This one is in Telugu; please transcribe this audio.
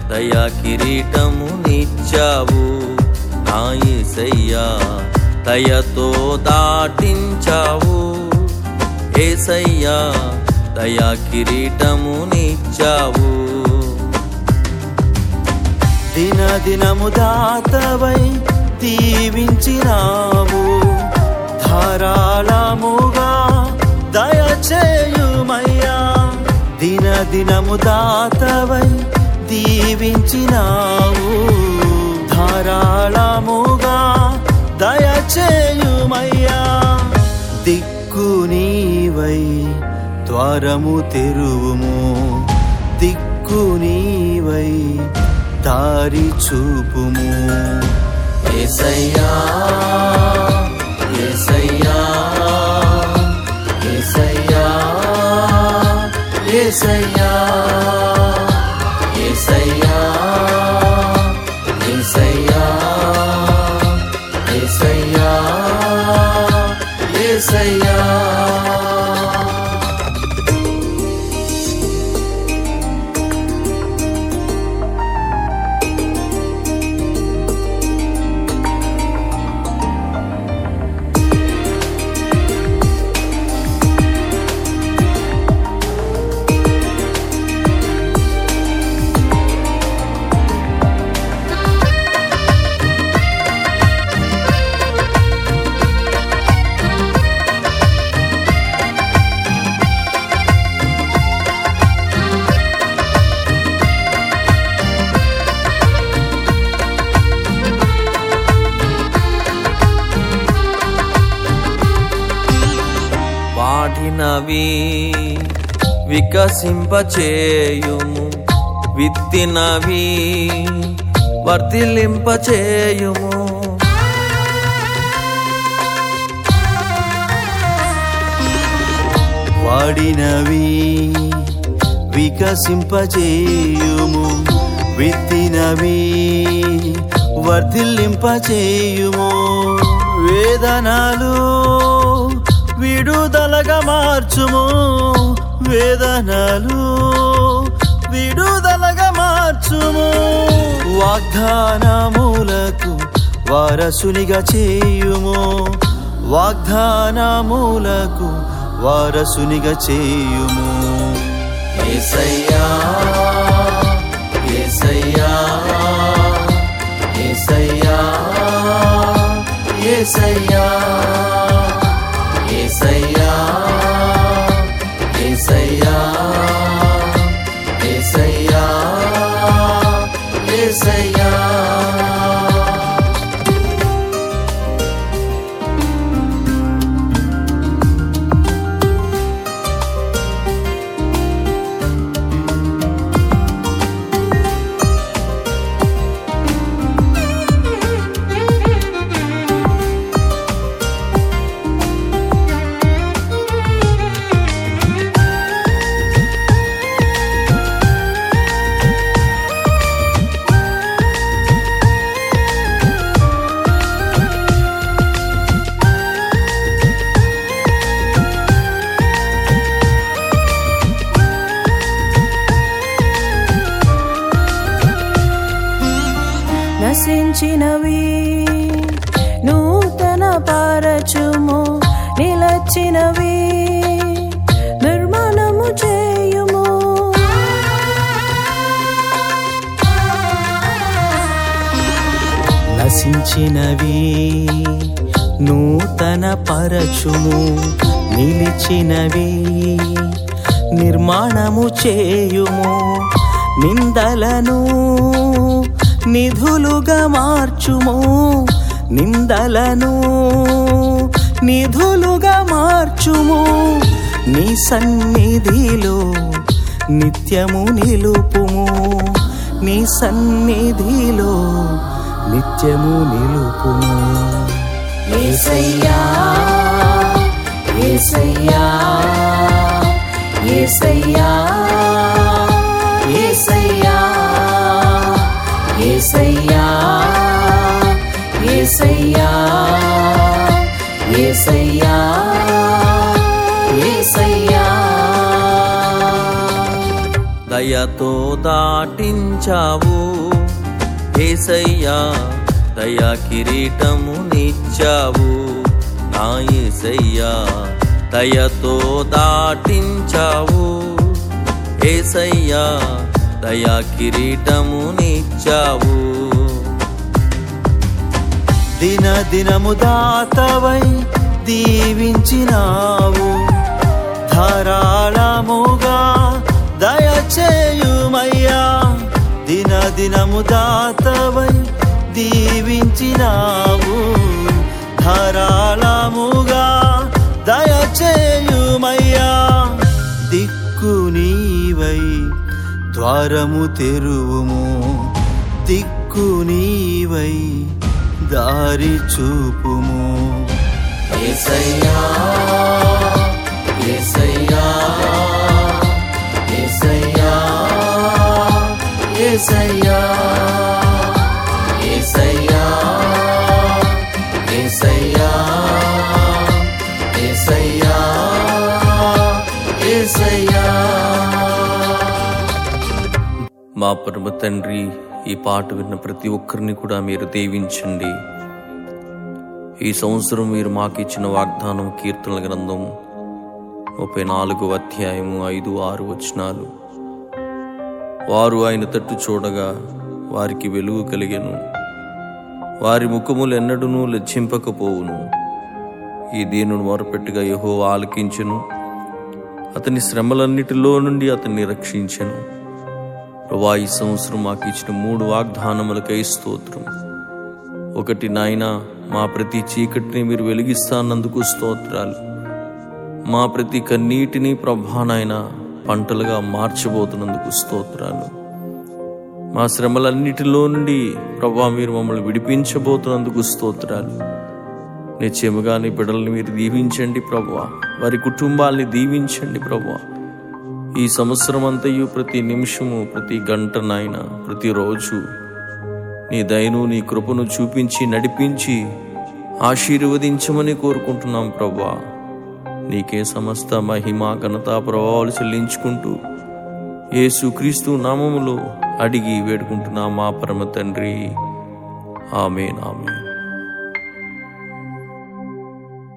దయా కిరీటము నిచ్చావు నా ఏసయ్యా దయతో దాటించావు ఏసయ్యా దయా కిరీటము నిచ్చావు దిన దినము దాతవై దీవించినావు ధారాళముగా దయచేయుమయ్యా దిన దినము దాతవై దీవించినావు ధారాళముగా దయచేయుమయ్యా దిక్కు నీవై ద్వారము తెరువుము దిక్కు నీవై దారి చూపుము ఏసయ్యా ఏసయ్యా ఏసయ్యా ఏసయ్యా ఏసయ్యా ఏసయ్యా ఏసయ్యా ఏసయ్యా వాడినవి వికసింపచేయుము విత్తినవి వర్ధిల్లింపచేయుము వాడినవి వికసింపచేయుము విత్తినవి వర్ధిల్లింపచేయుము వేదనలు విడుదలగా మార్చుము వేదనలు విడుదలగా మార్చుము వాగ్దానములకు వారసునిగా చేయుము వాగ్దానములకు వారసునిగా చేయుము ఏసయ్యా ఏసయ్యా ఏసయ్యా ఏసయ్యా ఏసయ్యా ఏసయ్యా ఏసయ్యా ఏసయ్యా నశించినవి నూతన పరచుము నిలచినవి నిర్మాణము చేయుము నశించినవి నూతన పరచుము నిలిచినవి నిర్మాణము చేయుము నిందలను నిధులుగా మార్చుము నిందలను నిధులుగా మార్చుము నీ సన్నిధిలో నిత్యము నిలుపుము నీ సన్నిధిలో నిత్యము నిలుపుము ఏసయ్యా ఏసయ్యా ఏసయ్యా ఏసయ్యా ఏసయ్యా ఏసయ్యా ఏసయ్యా ఏసయ్యా దయ దయతో దాటించావు ఏసయ్యా దయా కిరీటము నిచ్చావు నా ఏసయ్యా దయతో దాటించావు ఏసయ్యా దయా కిరీటము నిచ్చావు దిన దినము దాతవై దీవించినావు ధారాళముగా దయచేయుమయ్యా దిన దినము దాతవై దీవించినావు ధారాళముగా దయచేయుమయ్యా దిక్కు నీవై ద్వారము తెరువుము దిక్కు నీవై దారి చూపుము ఏసయ్యా ఏసయ్యా ఏసయ్యా ఏసయ్యా ఏసయ్యా ఏసయ్యా ఏసయ్యా ఏసయ్యా మా పరమ తండ్రి ఈ పాట విన్న ప్రతి ఒక్కరిని కూడా మీరు దీవించండి ఈ సంవత్సరం మీరు మాకు ఇచ్చిన వాగ్దానం కీర్తనల గ్రంథం ముప్పై నాలుగు అధ్యాయము ఐదు ఆరు వచనాలు వారు ఆయన తట్టు చూడగా వారికి వెలుగు కలిగెను వారి ముఖములు ఎన్నడూనూ లజ్జింపకపోవును ఈ దీనుడు మొరపెట్టుగా యహో ఆలకించెను అతని శ్రమలన్నిటిలో నుండి అతన్ని రక్షించెను ప్రభా ఈ సంవత్సరం మాకు ఇచ్చిన మూడు వాగ్దానములకై స్తోత్రం ఒకటి నాయన మా ప్రతి చీకటిని మీరు వెలిగిస్తానందుకు స్తోత్రాలు మా ప్రతి కన్నీటిని ప్రభా నాయన పంటలుగా మార్చబోతున్నందుకు స్తోత్రాలు మా శ్రమలన్నిటిలో నుండి ప్రభా మీరు మమ్మల్ని విడిపించబోతున్నందుకు స్తోత్రాలు నిశ్చయముగా నీ బిడ్డల్ని మీరు దీవించండి ప్రభా వారి కుటుంబాల్ని దీవించండి ప్రభా ఈ సంవత్సరం అంతయు ప్రతి నిమిషము ప్రతి గంట నాయన ప్రతిరోజు నీ దయను నీ కృపను చూపించి నడిపించి ఆశీర్వదించమని కోరుకుంటున్నాం ప్రభా నీకే సమస్త మహిమ ఘనత ప్రభావాలు చెల్లించుకుంటూ యేసుక్రీస్తు నామములో అడిగి వేడుకుంటున్నా మా పరమ తండ్రి ఆమెన్ ఆమెన్